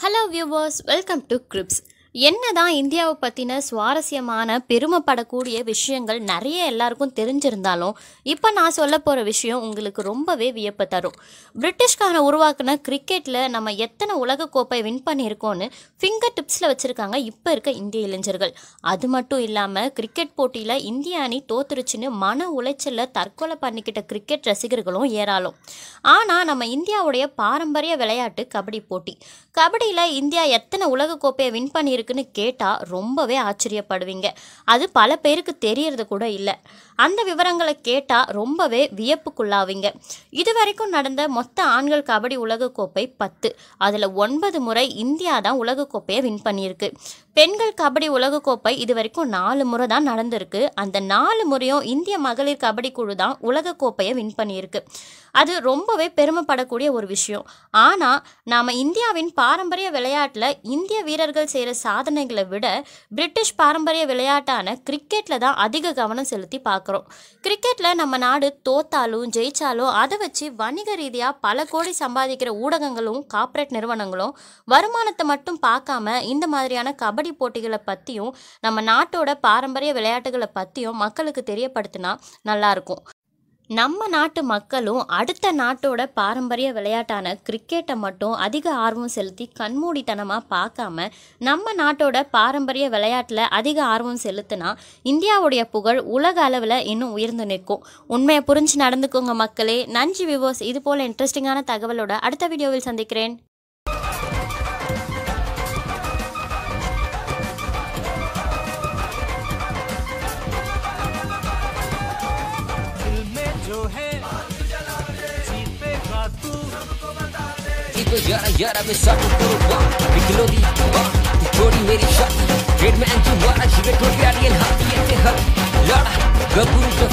hello viewers welcome to கிரிப்ஸ் என்னதான் இந்தியாவை பற்றின சுவாரஸ்யமான பெருமைப்படக்கூடிய விஷயங்கள் நிறைய எல்லாருக்கும் தெரிஞ்சிருந்தாலும் இப்போ நான் சொல்ல போகிற விஷயம் உங்களுக்கு ரொம்பவே வியப்பு தரும் பிரிட்டிஷ்கான உருவாக்குன கிரிக்கெட்டில் நம்ம எத்தனை உலகக்கோப்பை வின் பண்ணியிருக்கோன்னு ஃபிங்கர் டிப்ஸில் வச்சுருக்காங்க இப்போ இருக்க இந்திய இளைஞர்கள் அது மட்டும் இல்லாமல் கிரிக்கெட் போட்டியில் இந்திய அணி தோத்துருச்சுன்னு மன உளைச்சலில் தற்கொலை பண்ணிக்கிட்ட கிரிக்கெட் ரசிகர்களும் ஏராளம் ஆனால் நம்ம இந்தியாவுடைய பாரம்பரிய விளையாட்டு கபடி போட்டி கபடியில் இந்தியா எத்தனை உலகக்கோப்பையை வின் பண்ணியிருக்குன்னு கேட்டால் ரொம்பவே ஆச்சரியப்படுவீங்க அது பல பேருக்கு தெரியறது கூட இல்லை அந்த விவரங்களை கேட்டால் ரொம்பவே வியப்புக்குள்ளாவீங்க இது வரைக்கும் நடந்த மொத்த ஆண்கள் கபடி உலகக்கோப்பை பத்து அதில் ஒன்பது முறை இந்தியா தான் உலகக்கோப்பையை வின் பண்ணியிருக்கு பெண்கள் கபடி உலகக்கோப்பை இது வரைக்கும் நாலு முறை தான் நடந்திருக்கு அந்த நாலு முறையும் இந்திய மகளிர் கபடி குழு தான் உலகக்கோப்பையை வின் பண்ணியிருக்கு அது ரொம்பவே பெருமைப்படக்கூடிய ஒரு விஷயம் ஆனால் நாம் இந்தியாவின் பாரம்பரிய விளையாட்டில் இந்திய வீரர்கள் செய்கிற சாதனைகளை விட பிரிட்டிஷ் பாரம்பரிய விளையாட்டான கிரிக்கெட்டில் தான் அதிக கவனம் செலுத்தி பார்க்குறோம் கிரிக்கெட்டில் நம்ம நாடு தோத்தாலும் ஜெயிச்சாலும் அதை வச்சு வணிக ரீதியாக பல கோடி சம்பாதிக்கிற ஊடகங்களும் கார்ப்பரேட் நிறுவனங்களும் வருமானத்தை மட்டும் பார்க்காம இந்த மாதிரியான கபடி போட்டிகளை பற்றியும் நம்ம நாட்டோட பாரம்பரிய விளையாட்டுகளை பற்றியும் மக்களுக்கு தெரியப்படுத்தினா நல்லாயிருக்கும் நம்ம நாட்டு மக்களும் அடுத்த நாட்டோட பாரம்பரிய விளையாட்டான கிரிக்கெட்டை மட்டும் அதிக ஆர்வம் செலுத்தி கண்மூடித்தனமாக பார்க்காம நம்ம நாட்டோட பாரம்பரிய விளையாட்டில் அதிக ஆர்வம் செலுத்தினா இந்தியாவுடைய புகழ் உலக அளவில் இன்னும் உயர்ந்து நிற்கும் உண்மையை புரிஞ்சு நடந்துக்கோங்க மக்களே நன்றி விவோஸ் இது போல் இன்ட்ரெஸ்டிங்கான தகவலோட அடுத்த வீடியோவில் சந்திக்கிறேன் दिल में जो है जीतेगा तू Dico yara yara में सब करो वाह निकलो दी वाह तू छोड़ी मेरी शादी रेड में एंटी वाला जीवे तो प्यारी एन हाथी ऐसे हर लड़ा गबरू तो